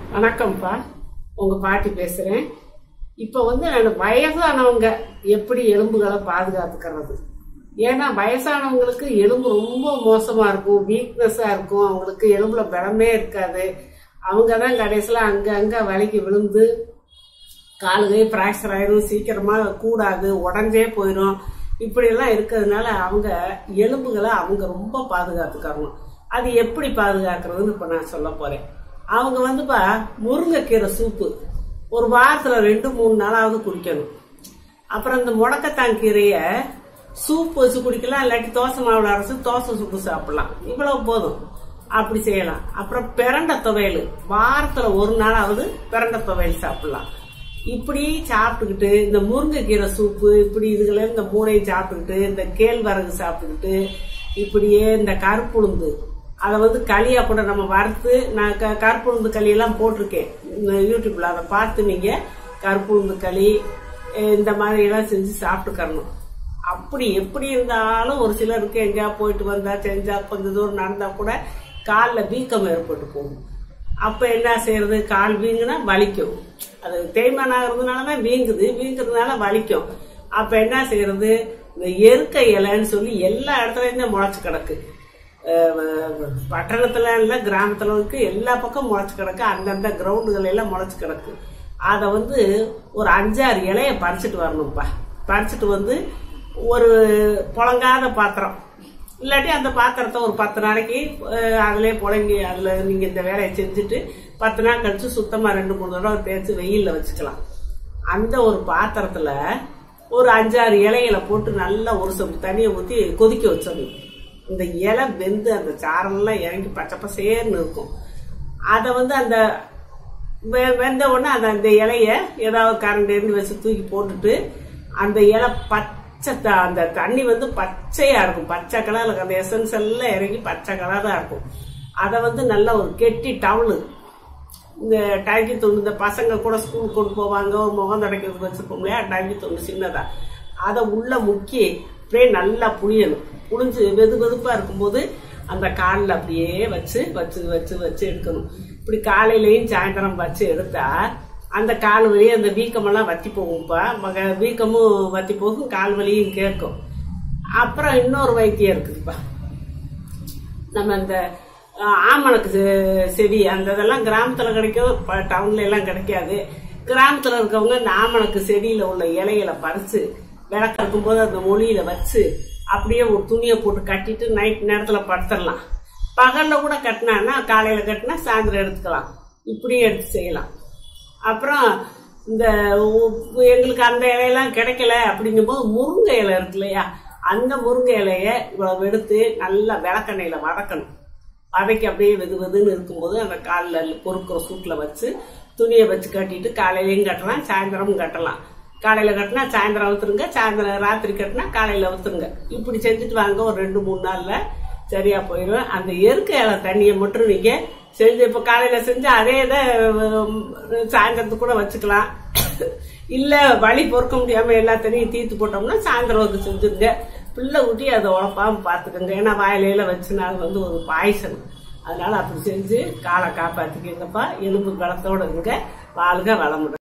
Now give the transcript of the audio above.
வணக்கம்ப்பா உங்க பாட்டி பேசுறேன் இப்போ வந்து நான் வயசானவங்க எப்படி எலும்புகளை பாதுகாத்துக்கிறது ஏன்னா வயசானவங்களுக்கு எலும்பு ரொம்ப மோசமா இருக்கும் வீக்னஸா இருக்கும் அவங்களுக்கு எலும்புல பலமே இருக்காது அவங்க தான் கடைசியில் அங்க அங்க வலிக்கு விழுந்து காலுகை ஃப்ராக்சர் ஆயிரும் சீக்கிரமா கூடாது உடஞ்சே போயிடும் இப்படியெல்லாம் இருக்கிறதுனால அவங்க எலும்புகளை அவங்க ரொம்ப பாதுகாத்துக்கணும் அது எப்படி பாதுகாக்கிறதுன்னு இப்போ நான் சொல்ல போறேன் அவங்க வந்துப்பா முருங்கைக்கீரை சூப்பு ஒரு வாரத்துல ரெண்டு மூணு நாளாவது குடிக்கணும் அப்புறம் இந்த முடக்கத்தான் கீரைய சூப் வச்சு குடிக்கலாம் இல்லாட்டி தோசை மாவுல அரைச்சு தோசை சுட்டு சாப்பிடலாம் இவ்வளவு போதும் அப்படி செய்யலாம் அப்புறம் பிரண்ட துவையல் வாரத்துல ஒரு நாளாவது பிரண்ட துவையல் சாப்பிடலாம் இப்படி சாப்பிட்டுக்கிட்டு இந்த முருங்கைக்கீரை சூப்பு இப்படி இதுகளை இந்த மூணையும் சாப்பிட்டுக்கிட்டு இந்த கேழ்வரகு சாப்பிட்டுக்கிட்டு இப்படியே இந்த கருப்புளுந்து அதை வந்து களியா கூட நம்ம வறுத்து நான் க கருப்புளுந்து களியெல்லாம் போட்டிருக்கேன் இந்த யூடியூப்ல அதை பார்த்து நீங்க கருப்புளுந்து களி அஹ் இந்த மாதிரி எல்லாம் செஞ்சு சாப்பிட்டுக்கறணும் அப்படி எப்படி இருந்தாலும் ஒரு சிலருக்கு எங்கேயா போயிட்டு வந்தா செஞ்சா கொஞ்ச தூரம் நடந்தா கூட காலில் வீக்கம் ஏற்பட்டு போகும் அப்ப என்ன செய்யறது கால் வீங்குனா வலிக்கும் அது தேய்மானம் ஆகுறதுனால தான் வீங்குது வீங்குறதுனால வலிக்கும் அப்ப என்ன செய்யறது இந்த எருக்க இலைன்னு சொல்லி எல்லா இடத்துலயும் தான் முளைச்சு கிடக்கு அஹ் பட்டணத்துல இல்ல கிராமத்துல இருக்கு எல்லா பக்கம் முளைச்சு கிடக்கு அந்தந்த கிரவுண்டுகள் எல்லாம் முளைச்சு கிடக்கு அதை வந்து ஒரு அஞ்சாறு இலைய பறிச்சுட்டு வரணும்ப்பா பறிச்சுட்டு வந்து ஒரு புழங்காத பாத்திரம் இல்லாட்டி அந்த பாத்திரத்தை ஒரு பத்து நாளைக்கு அஹ், அதிலே புழங்கி அதுல நீங்க இந்த வேலையை செஞ்சுட்டு பத்து நாள் கழிச்சு சுத்தமா ரெண்டு மூணு தடவை தேய்ச்சி வெயில்ல வச்சுக்கலாம் அந்த ஒரு பாத்திரத்துல ஒரு அஞ்சாறு இலைகளை போட்டு நல்லா ஒரு சொம்பு தண்ணியை ஊத்தி கொதிக்க வச்சிடணும் இந்த இலை வெந்து அந்த சாரெல்லாம் இறங்கி பச்சை பசேர்னு இருக்கும் அதை வந்து அந்த வெ- வெந்த உடனே அந்த அந்த இலைய ஏதாவது கரண்ட் வச்சு தூக்கி போட்டுட்டு அந்த இலை பச்சை த- அந்த தண்ணி வந்து பச்சையா இருக்கும் பச்சை கலர்ல அந்த எசன்ஸ் எல்லாம் இறங்கி பச்சை கலரா இருக்கும் அதை வந்து நல்ல ஒரு கெட்டி டவுலு இந்த டேங்கி துண்டு இந்த பசங்க கூட ஸ்கூல் கொண்டு போவாங்க ஒரு முகம் தடைக்கிறதுக்கு வச்சிருப்போம் இல்லையா டேங்கி துண்டு சின்னதா அதை உள்ள முக்கி அப்படியே நல்லா புளியணும் புளிஞ்சு வெது வெதுப்பா இருக்கும்போது அந்த காலில் அப்படியே வச்சு வச்சு வச்சு வச்சு எடுக்கணும் இப்படி காலையிலயும் சாயந்தரம் வச்சு எடுத்தா அந்த கால் வலி அந்த வீக்கமெல்லாம் வத்தி போகும்ப்பா மக வீக்கமும் வத்தி போகும் கால் வலியும் கேட்கும் அப்புறம் இன்னொரு வைத்தியம் இருக்குதுப்பா நம்ம இந்த அஹ், ஆமணக்கு செ- செவி அந்த இதெல்லாம் கிராமத்துல கிடைக்கும் ப- டவுன்ல எல்லாம் கிடைக்காது கிராமத்துல இருக்கவங்க இந்த ஆமணக்கு செடியில உள்ள இலைகளை பறிச்சு விளக்கு இருக்கும்போது அந்த மொழியில வச்சு அப்படியே ஒரு துணியை போட்டு கட்டிட்டு நைட் நேரத்துல படுத்துடலாம் பகல்ல கூட கட்டினான்னா காலையில கட்டினா சாயந்தரம் எடுத்துக்கலாம் இப்படியும் எடுத்து செய்யலாம் அப்புறம் இந்த உ- எங்களுக்கு அந்த இலையெல்லாம் கிடைக்கல அப்படிங்கும்போது முருங்கை இலை இருக்கு இல்லையா அந்த முருங்கை இலைய இவ்வளவு எடுத்து நல்லா விளக்கெண்ணெயில வதக்கணும் வதக்கி அப்படியே வெது வெதுன்னு இருக்கும்போது அந்த காலில் பொறுக்கிற சூட்டில் வச்சு துணியை வச்சு கட்டிட்டு காலையிலையும் கட்டலாம் சாயந்தரமும் கட்டலாம் காலையில கட்டினா சாயந்தரம் அவுத்துருங்க சாயந்தரம் ராத்திரி கட்டினா காலையில அவுத்துருங்க இப்படி செஞ்சுட்டு வாங்க ஒரு ரெண்டு மூணு நாள்ல சரியா போயிடும் அந்த எருக்க இலை தண்ணியை மட்டும் நீங்க செஞ்சு இப்ப காலையில செஞ்சு அதே இதை உம், சாயந்தரத்துக்கு கூட வச்சுக்கலாம் இல்ல வலி பொறுக்க முடியாம எல்லா தண்ணியும் தீர்த்து போட்டோம்னா சாயந்தரம் வந்து செஞ்சுருங்க பிள்ளை ஊட்டி அதை உழப்பாம பாத்துக்கோங்க ஏன்னா வாயிலையில வச்சுனா அது வந்து ஒரு பாய்சன் அதனால அப்படி செஞ்சு காலை காப்பாத்திக்கங்கப்பா எலும்பு பலத்தோட இருங்க வாழ்க வளமுடன்